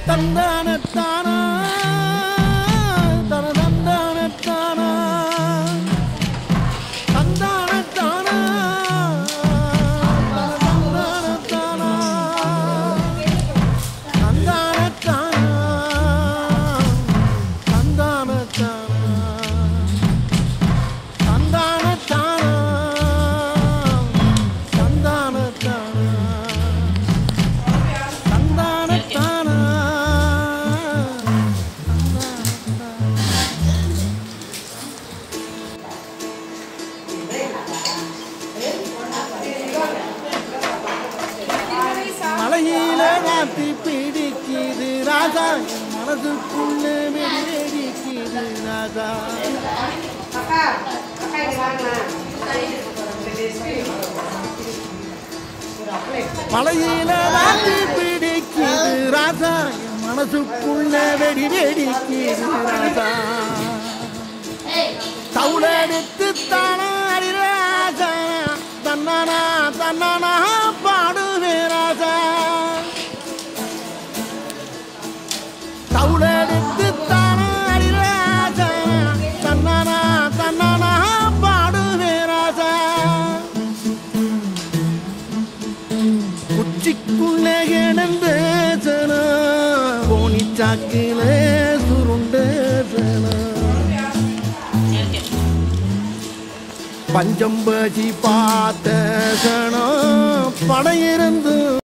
தந்தானத்தானா தனதந்தானத்தானா தந்தானத்தானா தனதந்தானத்தானா தந்தானத்தானா தந்தானத்தானா தந்தானத்தானா தந்தானத்தானா தந்தானத்தானா மலையில காத்தி பிடிக்குது ராஜா என் மனதுக்குள்ள வெடிக்குது ராஜா மலையில காத்தி பிடிக்குது ராஜா என் மனசுக்குள்ள வெடி வெடிக்குது ராஜா தவுளெடுத்து தானாடி ராஜா தன்னானா தன்னானா பாடுவே ராஜா தவுளெடுத்து தானாடி ராஜா தன்னானா தன்னானா பாடுவே ராஜா உச்சிக்குள்ள கிடந்த சனா போனி சாக்கில சுருண்ட சனா பஞ்சம்பசி பார்த்த சனம் படையிருந்து